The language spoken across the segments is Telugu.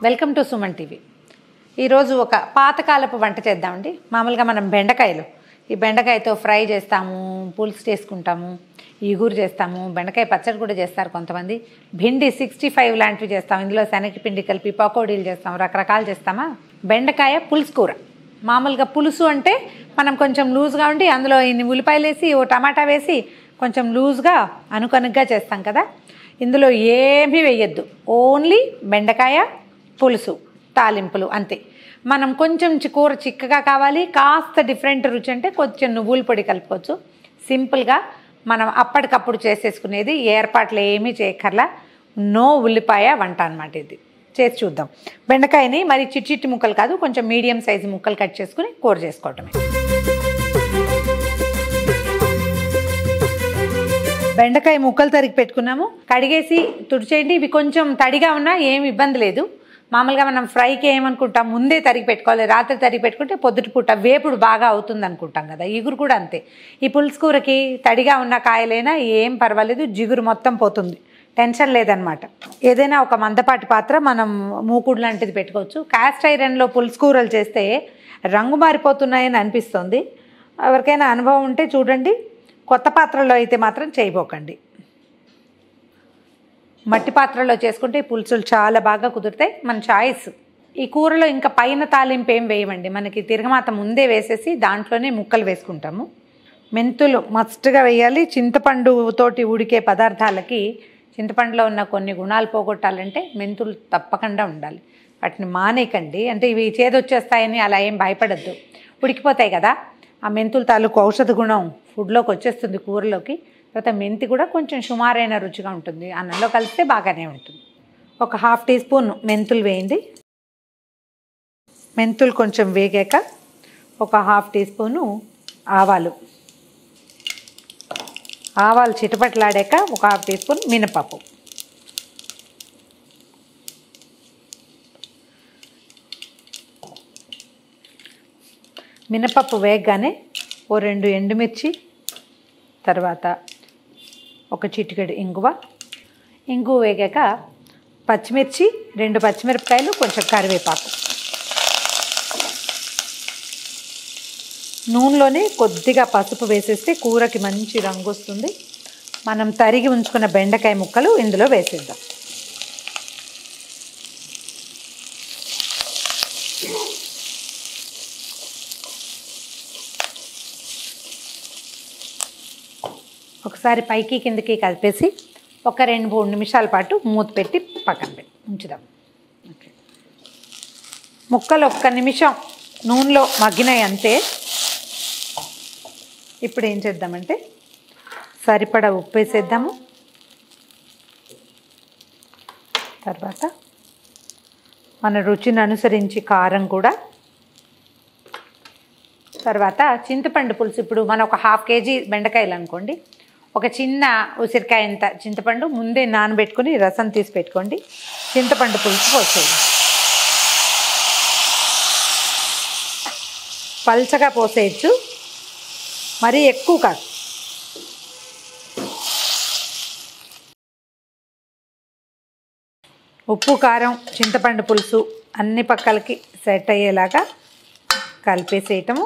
వెల్కమ్ టు సుమన్ టీవీ ఈరోజు ఒక పాతకాలపు వంట చేద్దామండి మామూలుగా మనం బెండకాయలు ఈ బెండకాయతో ఫ్రై చేస్తాము పులుసు చేసుకుంటాము ఈగూరు చేస్తాము బెండకాయ పచ్చడి కూడా చేస్తారు కొంతమంది భిండి సిక్స్టీ ఫైవ్ లాంటివి చేస్తాం ఇందులో శనగపిండి కలిపి పకోడీలు చేస్తాం రకరకాలు చేస్తామా బెండకాయ పులుసు కూర మామూలుగా పులుసు అంటే మనం కొంచెం లూజ్గా ఉండి అందులో ఇన్ని ఉల్లిపాయలు వేసి ఓ టమాటా వేసి కొంచెం లూజ్గా అనుకనుగ్గా చేస్తాం కదా ఇందులో ఏమీ వేయద్దు ఓన్లీ బెండకాయ పులుసు తాలింపులు అంతే మనం కొంచెం చి- కూర చిక్కగా కావాలి కాస్త డిఫరెంట్ రుచి అంటే కొంచెం నువ్వుల పొడి కలుపుకోవచ్చు సింపుల్గా మనం అప్పటికప్పుడు చేసేసుకునేది ఏర్పాట్లు ఏమీ చేయక్కర్లా నో ఉల్లిపాయ వంట అనమాట ఇది చేసి చూద్దాం బెండకాయని మరి చిట్టి చిట్టి ముక్కలు కాదు కొంచెం మీడియం సైజు ముక్కలు కట్ చేసుకుని కూర చేసుకోవటమే బెండకాయ ముక్కలు తరిగి పెట్టుకున్నాము కడిగేసి తుడిచేయండి ఇవి కొంచెం తడిగా ఉన్నా ఏం ఇబ్బంది లేదు మామూలుగా మనం ఫ్రైకి ఏమనుకుంటాం ముందే తరిగి పెట్టుకోవాలి రాత్రి తరిగి పెట్టుకుంటే పొద్దుటి పూట వేపుడు బాగా అవుతుంది అనుకుంటాం కదా ఇగురు కూడా అంతే ఈ పులుసు కూరకి తడిగా ఉన్న కాయలైనా ఏం పర్వాలేదు జిగురు మొత్తం పోతుంది టెన్షన్ లేదనమాట ఏదైనా ఒక మందపాటి పాత్ర మనం మూకుడు లాంటిది పెట్టుకోవచ్చు కాస్ట్ ఐరన్లో పులుసు కూరలు చేస్తే రంగు మారిపోతున్నాయని అనిపిస్తుంది ఎవరికైనా అనుభవం ఉంటే చూడండి కొత్త పాత్రలో అయితే మాత్రం చేయబోకండి మట్టి పాత్రలో చేసుకుంటే ఈ పులుసులు చాలా బాగా కుదురుతాయి మన చాయిస్ ఈ కూరలో ఇంకా పైన తాలింపు ఏం వేయమండి మనకి తిరగమాత ముందే వేసేసి దాంట్లోనే ముక్కలు వేసుకుంటాము మెంతులు మస్ట్గా వేయాలి చింతపండు తోటి ఉడికే పదార్థాలకి చింతపండులో ఉన్న కొన్ని గుణాలు పోగొట్టాలంటే మెంతులు తప్పకుండా ఉండాలి వాటిని మానేయకండి అంటే ఇవి చేదొచ్చేస్తాయని అలా ఏం భయపడద్దు ఉడికిపోతాయి కదా ఆ మెంతుల తాలూకు ఔషధ గుణం ఫుడ్లోకి వచ్చేస్తుంది కూరలోకి తర్వాత మెంతి కూడా కొంచెం సుమారైన రుచిగా ఉంటుంది అన్నంలో కలిస్తే బాగానే ఉంటుంది ఒక హాఫ్ టీ స్పూన్ మెంతులు వేయండి మెంతులు కొంచెం వేగాక ఒక హాఫ్ టీ స్పూను ఆవాలు ఆవాలు చిటపట్లాడాక ఒక హాఫ్ టీ స్పూన్ మినపప్పు మినపప్పు వేగగానే ఓ రెండు ఎండుమిర్చి తర్వాత ఒక చిటికెడు ఇంగువ ఇంగువ వేగాక పచ్చిమిర్చి రెండు పచ్చిమిరపకాయలు కొంచెం కరివేపాకు నూనెలోనే కొద్దిగా పసుపు వేసేస్తే కూరకి మంచి రంగు వస్తుంది మనం తరిగి ఉంచుకున్న బెండకాయ ముక్కలు ఇందులో వేసేద్దాం ఒకసారి పైకి కిందకి కలిపేసి ఒక రెండు మూడు నిమిషాల పాటు మూత పెట్టి పక్కన పెట్టి ఉంచుదాం ఓకే ముక్కలు ఒక్క నిమిషం నూనెలో మగ్గినాయి అంతే ఇప్పుడు ఏం చేద్దామంటే సరిపడా ఉప్పు వేసేద్దాము తర్వాత మన రుచిని అనుసరించి కారం కూడా తర్వాత చింతపండు పులుసు ఇప్పుడు మనం ఒక హాఫ్ కేజీ బెండకాయలు అనుకోండి ఒక చిన్న ఉసిరికాయ అంత చింతపండు ముందే నానబెట్టుకుని రసం తీసి పెట్టుకోండి చింతపండు పులుసు పోసేయండి పల్చగా పోసేయచ్చు మరీ ఎక్కువ కాదు ఉప్పు కారం చింతపండు పులుసు అన్ని పక్కలకి సెట్ అయ్యేలాగా కలిపేసేయటము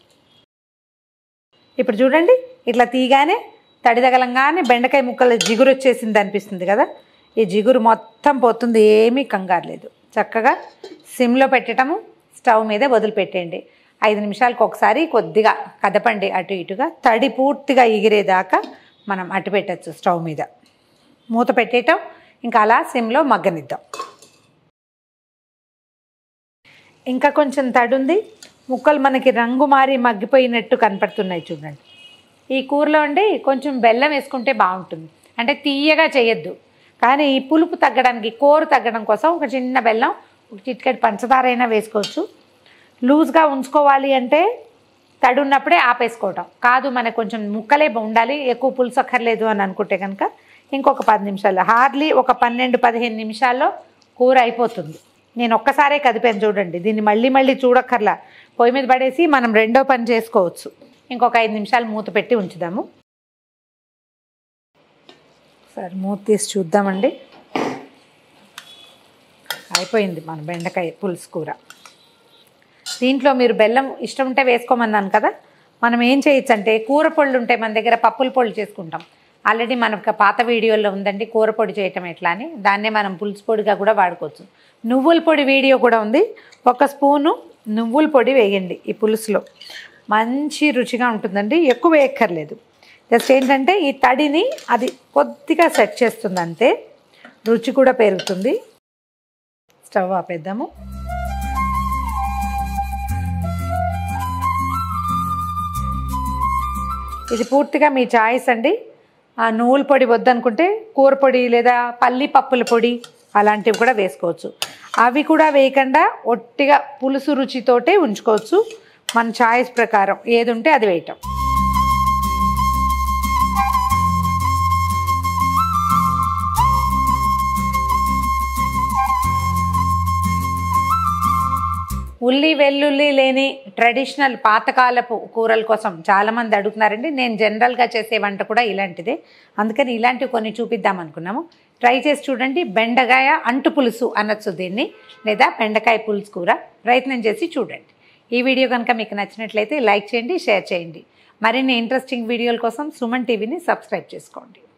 ఇప్పుడు చూడండి ఇట్లా తీగానే తడిదగలంగానే బెండకాయ ముక్కలు జిగురు వచ్చేసింది అనిపిస్తుంది కదా ఈ జిగురు మొత్తం పోతుంది ఏమీ కంగారు లేదు చక్కగా సిమ్లో పెట్టడము స్టవ్ మీద వదిలిపెట్టేయండి ఐదు నిమిషాలకు ఒకసారి కొద్దిగా కదపండి అటు ఇటుగా తడి పూర్తిగా ఎగిరేదాకా మనం అటు పెట్టచ్చు స్టవ్ మీద మూత పెట్టేయటం ఇంకా అలా సిమ్లో మగ్గనిద్దాం ఇంకా కొంచెం తడుంది ముక్కలు మనకి రంగు మారి మగ్గిపోయినట్టు కనపడుతున్నాయి చూడండి ఈ కూరలో అండి కొంచెం బెల్లం వేసుకుంటే బాగుంటుంది అంటే తీయగా చేయొద్దు కానీ ఈ పులుపు తగ్గడానికి కోరు తగ్గడం కోసం ఒక చిన్న బెల్లం ఒక చిటికెట్ పంచదార అయినా వేసుకోవచ్చు లూజ్గా ఉంచుకోవాలి అంటే తడి ఉన్నప్పుడే ఆపేసుకోవటం కాదు మనకు కొంచెం ముక్కలే ఉండాలి ఎక్కువ పులుసు అక్కర్లేదు అని అనుకుంటే కనుక ఇంకొక పది నిమిషాలు హార్డ్లీ ఒక పన్నెండు పదిహేను నిమిషాల్లో కూర అయిపోతుంది నేను ఒక్కసారే కదిపాను చూడండి దీన్ని మళ్ళీ మళ్ళీ చూడక్కర్లా పొయ్యి మీద పడేసి మనం రెండో పని చేసుకోవచ్చు ఇంకొక ఐదు నిమిషాలు మూత పెట్టి ఉంచుదాము సరే మూత తీసి చూద్దామండి అయిపోయింది మన బెండకాయ పులుసు కూర దీంట్లో మీరు బెల్లం ఇష్టం ఉంటే వేసుకోమన్నాను కదా మనం ఏం చేయొచ్చు అంటే కూర పొళ్ళు ఉంటాయి మన దగ్గర పప్పుల పొళ్ళు చేసుకుంటాం ఆల్రెడీ మనకు పాత వీడియోలో ఉందండి కూర పొడి చేయటం ఎట్లా అని దాన్నే మనం పులుసు పొడిగా కూడా వాడుకోవచ్చు నువ్వుల పొడి వీడియో కూడా ఉంది ఒక స్పూను నువ్వుల పొడి వేయండి ఈ పులుసులో మంచి రుచిగా ఉంటుందండి ఎక్కువ వేయక్కర్లేదు జస్ట్ ఏంటంటే ఈ తడిని అది కొద్దిగా సెట్ చేస్తుంది అంతే రుచి కూడా పెరుగుతుంది స్టవ్ ఆపేద్దాము ఇది పూర్తిగా మీ చాయిస్ అండి ఆ నువ్వుల పొడి వద్దనుకుంటే కూర పొడి లేదా పల్లి పప్పుల పొడి అలాంటివి కూడా వేసుకోవచ్చు అవి కూడా వేయకుండా ఒట్టిగా పులుసు రుచితోటే ఉంచుకోవచ్చు మన చాయిస్ ప్రకారం ఏది ఉంటే అది వేయటం ఉల్లి వెల్లుల్లి లేని ట్రెడిషనల్ పాతకాలపు కూరల కోసం చాలామంది అడుగుతున్నారండి నేను జనరల్గా చేసే వంట కూడా ఇలాంటిదే అందుకని ఇలాంటివి కొన్ని చూపిద్దాం అనుకున్నాము ట్రై చేసి చూడండి బెండకాయ అంటు పులుసు అనొచ్చు దీన్ని లేదా బెండకాయ పులుసు కూర ప్రయత్నం చేసి చూడండి ఈ వీడియో కనుక మీకు నచ్చినట్లయితే లైక్ చేయండి షేర్ చేయండి మరిన్ని ఇంట్రెస్టింగ్ వీడియోల కోసం సుమన్ టీవీని సబ్స్క్రైబ్ చేసుకోండి